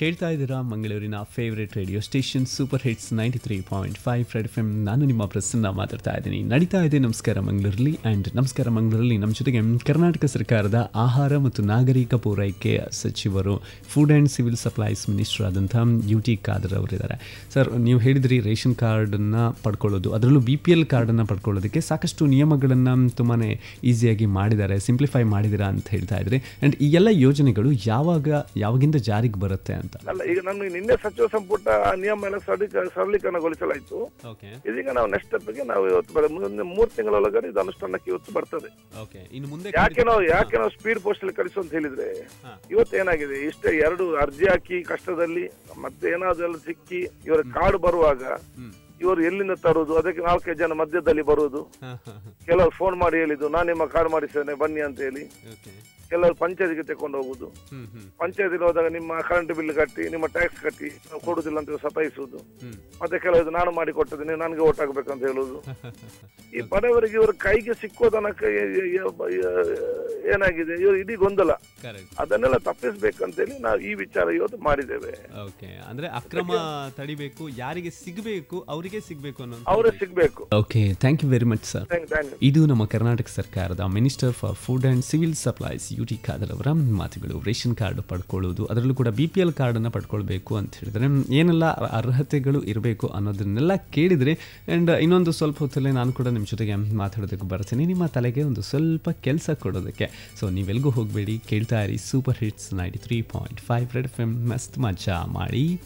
ಕೇಳ್ತಾ ಇದ್ದೀರಾ ಮಂಗಳೂರಿನ favourite radio station super hits ninety three point five red F M ನಾನು ನಿಮ್ಮ ಪ್ರಸನ್ನ ಮಾತಾಡ್ತಾ ಇದ್ದೀನಿ ನಡೀತಾ ಇದೆ ನಮಸ್ಕಾರ ಮಂಗಳೂರಲ್ಲಿ ಆ್ಯಂಡ್ ನಮಸ್ಕಾರ ಮಂಗಳೂರಲ್ಲಿ ನಮ್ಮ ಜೊತೆಗೆ ಕರ್ನಾಟಕ ಸರ್ಕಾರದ ಆಹಾರ ಮತ್ತು ನಾಗರಿಕ ಪೂರೈಕೆ ಸಚಿವರು food and civil supplies minister ಆದಂಥ ಯು ಟಿ ಖಾದರ್ ಅವರಿದ್ದಾರೆ ಸರ್ ನೀವು ಹೇಳಿದ್ರಿ ರೇಷನ್ ಕಾರ್ಡನ್ನು ಪಡ್ಕೊಳ್ಳೋದು ಅದರಲ್ಲೂ ಬಿ ಪಿ ಎಲ್ ಕಾರ್ಡನ್ನು ಪಡ್ಕೊಳ್ಳೋದಕ್ಕೆ ಸಾಕಷ್ಟು ನಿಯಮಗಳನ್ನು ತುಂಬಾ ಈಸಿಯಾಗಿ ಮಾಡಿದ್ದಾರೆ ಸಿಂಪ್ಲಿಫೈ ಮಾಡಿದ್ದೀರಾ ಅಂತ ಹೇಳ್ತಾ ಇದ್ರಿ ಆ್ಯಂಡ್ ಈ ಎಲ್ಲ ಯೋಜನೆಗಳು ಯಾವಾಗ ಯಾವಾಗಿಂದ ಜಾರಿಗೆ ಬರುತ್ತೆ ಅಂತ ಅಲ್ಲ ಈಗ ನಮ್ಗೆ ನಿನ್ನೆ ಸಚಿವ ಸಂಪುಟ ಆ ನಿಯಮ ಎಲ್ಲ ಸರಳೀಕ ಸರಳೀಕರಣಗೊಳಿಸಲಾಯಿತು ಓಕೆ ಇದೀಗ ನಾವು ನೆಕ್ಸ್ಟ್ ಸ್ಟೆಪ್ಗೆ ನಾವು ಇವತ್ತು ಬರ- ಮುಂದೆ ಮೂರು ತಿಂಗಳೊಳಗಡೆ ಇದು ಅನುಷ್ಠಾನಕ್ಕೆ ಇವತ್ತು ಬರ್ತದೆ ಓಕೆ ಇನ್ನು ಮುಂದೆ ಯಾಕೆ ನಾವು ಯಾಕೆ ನಾವು ಸ್ಪೀಡ್ ಪೋಸ್ಟ್ ಅಲ್ಲಿ ಕಳಿಸು ಅಂತ ಹೇಳಿದ್ರೆ ಹಾ. ಇವತ್ತು ಏನಾಗಿದೆ ಇಷ್ಟೇ ಎರಡು ಅರ್ಜಿ ಹಾಕಿ ಕಷ್ಟದಲ್ಲಿ ಮತ್ತೆ ಏನಾದ್ರು ಎಲ್ಲ ಸಿಕ್ಕಿ ಇವರ ಕಾರ್ಡ್ ಬರುವಾಗ ಹ್ಮ್. ಇವರು ಎಲ್ಲಿಂದ ತರುವುದು ಅದಕ್ಕೆ ನಾಲ್ಕೈದು ಜನ ಮಧ್ಯದಲ್ಲಿ ಬರುವುದು ಹಾಂ ಹಾಂ ಹಾಂ ಕೆಲವರು ಫೋನ್ ಮಾಡಿ ಹೇಳಿದ್ದು ನಾನು ನಿಮ್ಮ ಕಾರ್ಡ್ ಮಾಡಿಸ್ತೇನೆ ಬನ್ನಿ ಅಂತ ಹೇಳಿ ಓಕೆ ಕೆಲವರು ಪಂಚಾಯತ್ಗೆ ತಕೊಂಡು ಹೋಗುದು ಹ್ಮ್ ಹ್ಮ್ ಪಂಚಾಯತಿಗೆ ಹೋದಾಗ ನಿಮ್ಮ ಕರೆಂಟ್ ಬಿಲ್ ಕಟ್ಟಿ ನಿಮ್ಮ ಟ್ಯಾಕ್ಸ್ ಕಟ್ಟಿ ನಾವು ಕೊಡುದಿಲ್ಲ ಅಂತ ಸತಾಯಿಸುವುದು ಹ್ಮ್ ಮತ್ತೆ ಕೆಲವರು ನಾನು ಮಾಡಿ ಕೊಟ್ಟದ್ದು ನೀವು ನನಗೆ ಓಟ್ ಹಾಕ್ಬೇಕಂತ ಹೇಳುದು ಈ ಬಡವರಿಗೆ ಇವರು ಕೈಗೆ ಸಿಕ್ಕೋ ತನಕ ಏ- ಏ- ಏ- ಏನಾಗಿದೆ ಇವರು ಇಡೀ ಗೊಂದಲ ಕರೆಕ್ಟ್ ಅದನ್ನೆಲ್ಲ ತಪ್ಪಿಸ್ಬೇಕಂತೇಳಿ ನಾವು ಈ ವಿಚಾರ ಇವತ್ತು ಮಾಡಿದ್ದೇವೆ ಓಕೆ ಅಂದ್ರೆ ಅಕ್ರಮ ತಡಿಬೇಕು ಯಾರಿಗೆ ಸಿಗಬೇಕು ಅವರಿಗೆ ಸಿಗಬೇಕು ಅನ್ನೋ ಅವರೇ ಸಿಗ್ಬೇಕು okay thank you very much sir thank thank ಇದು ನಮ್ಮ ಕರ್ನಾಟಕ ಸರ್ಕಾರದ minister for food and civil supplies U T Khader ಅವರ ಮಾತುಗಳು ರೇಷನ್ ಕಾರ್ಡ್ ಪಡ್ಕೊಳ್ಳೋದು ಅದರಲ್ಲೂ ಕೂಡ ಬಿ ಪಿ ಎಲ್ ಕಾರ್ಡನ್ನು ಪಡ್ಕೊಳ್ಬೇಕು ಅಂತ ಹೇಳಿದ್ರೆ ಏನೆಲ್ಲ ಅರ್ಹತೆಗಳು ಇರಬೇಕು ಅನ್ನೋದನ್ನೆಲ್ಲ ಕೇಳಿದರೆ ಆ್ಯಂಡ್ ಇನ್ನೊಂದು ಸ್ವಲ್ಪ ಹೊತ್ತಲ್ಲೇ ನಾನು ಕೂಡ ನಿಮ್ಮ ಜೊತೆಗೆ ಮಾತಾಡೋದಕ್ಕೆ ಬರ್ತೀನಿ ನಿಮ್ಮ ತಲೆಗೆ ಒಂದು ಸ್ವಲ್ಪ ಕೆಲಸ ಕೊಡೋದಕ್ಕೆ ಸೊ ನೀವೆಲ್ಗೂ ಹೋಗಬೇಡಿ ಕೇಳ್ತಾ ಇರಿ super hits ninety three point five red F M ಮಸ್ತ್ ಮಜಾ ಮಾಡಿ